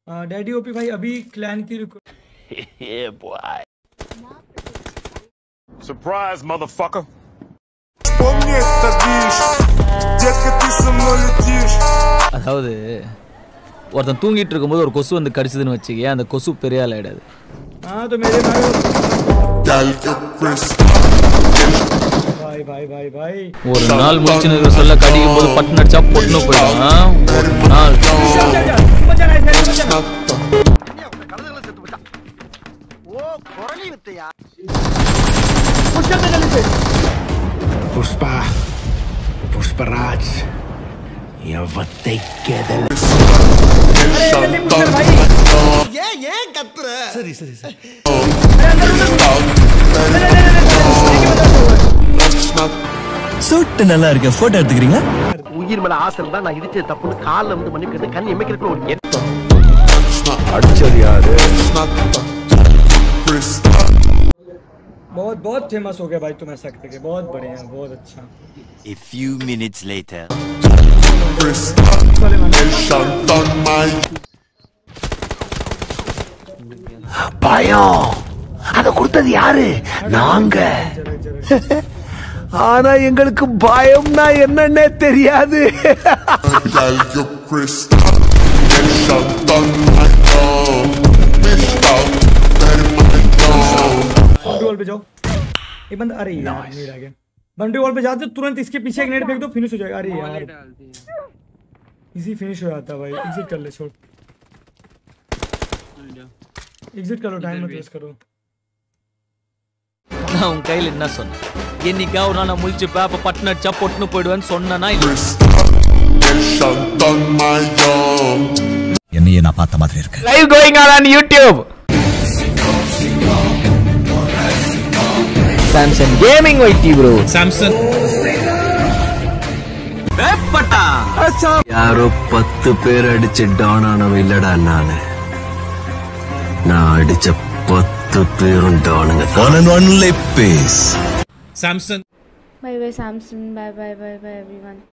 Daddy OP भाई अभी clan की रिक्वेस्ट Surprise, motherfucker. Вспомни этот движ Детка, ты со мной летишь அதாவது ஒருத்தன் தூங்கிட்டு இருக்கும்போது ஒரு கொசு வந்து கடிச்சதுன்னு வச்சுக்கேன் அந்த கொசு பெரிய ஆள் ஆயிடாது हाँ तो मेरे भाई Далька Крис भाई भाई भाई भाई ஒரு நாள் முடிச்சுன்னு சொல்ல கடிக்கும் போது பட்டு நடிச்சா பொட்டுன்னு போயிடும் ஆ? ஒரு நாள் मजा नहीं मजा పుష్ప పుష్పరాజ్ ఎవత్తై కేదల சூட்டு நல்லா இருக்கு போட்டோ எடுத்துக்கிறீங்களா உயிர் மேல ஆசை இருந்தா நான் இடிச்சது தப்புன்னு காலில் வந்து மன்னிப்பு கேட்டு கண் எமைக்கிறதுக்கு ஒரு அடிச்சது யாரு Крис बहुत बहुत फेमस हो गया भाई तुम ऐसा करके बहुत बढ़िया बहुत अच्छा A few minutes later. Крис वाले मानो Шантан Май பயம் அத கொடுத்தது யாரு நாங்க चलो चलो ஆனா எங்களுக்கு பயம்னா என்னன்னே தெரியாது Далька Крис Шантан Май Мечтал बाउंड्री वॉल पे जाओ ये बंदा अरे यार नहीं रह गया बाउंड्री वॉल पे जाते तुरंत इसके पीछे एक नेट फेंक दो फिनिश हो जाएगा अरे यार इजी फिनिश हो जाता है भाई एग्जिट कर ले छोड़ एग्जिट करो टाइम मत वेस्ट करो நான் உன் கையில் என்ன சொன்னேன் என்னைக்கா ஒரு நாள் நான் முழிச்சு பேப்ப பட்டு நடிச்சா பொட்டுன்னு போயிடுவேன்னு சொன்னேன்னா இல்லை Шантан Май என்னையே நான் பார்த்த மாதிரி இருக்கு live going on YouTube Samsung gaming YT bro Samsung யாரோ பத்து பேர் அடிச்சு டவுன் ஆனவன் இல்லடா நானு நான் அடிச்ச பத்து பேரும் டவுனுங்க one only base Samsung Bye bye Samsung. Bye bye bye bye everyone.